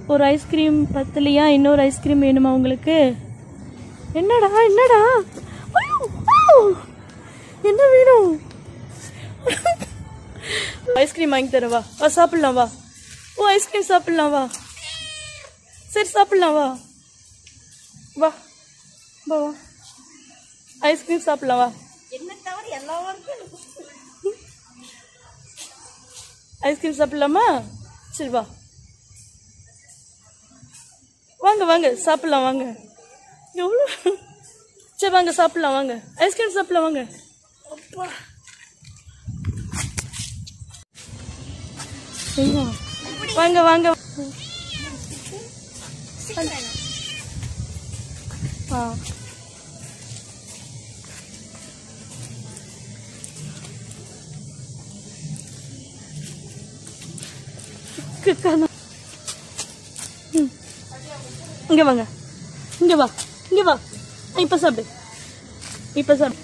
ஒரு ஐஸ்கிரீம் பத்தலையா இன்னொரு ஐஸ்கிரீம் வேணுமா உங்களுக்கு என்னடா என்னடா ஐயோ, ஐயோ. என்ன வேணும் ஐஸ்கிரீம் வாங்கி தரேன் வா வா சாப்பிடலாம் வா ஓ ஐஸ்கிரீம் சாப்பிடலாம் வா சரி சாப்பிடலாம் வா வா வா வா ஐஸ்கிரீம் சாப்பிடலாம் வா ஐஸ்கிரீம் சாப்பிடலாமா சரி வா வாங்க வாங்க சாப்பிடலாம் வாங்க எவ்வளோ சரி வாங்க சாப்பிடலாம் வாங்க ஐஸ்கிரீம் சாப்பிடலாம் வாங்க அப்பா எங்க? வாங்க வாங்க ஆ கக்கானா. ம். இங்க வாங்க இங்க வா இங்க வா ஆ, இப்ப சாப்பிடு இப்ப சாப்பிடு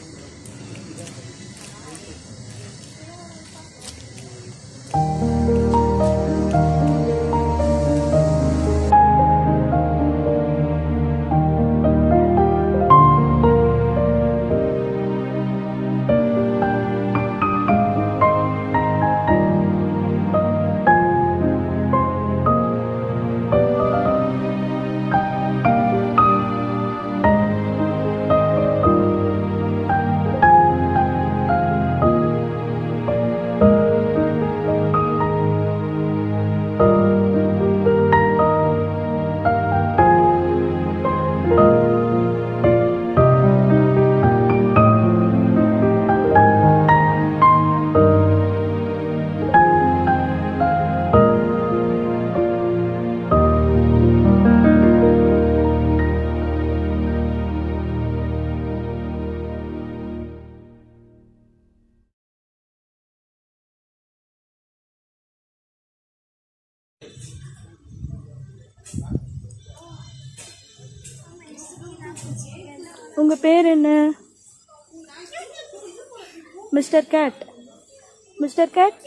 உங்க பேர் என்ன மிஸ்டர் கேட் மிஸ்டர் கேட்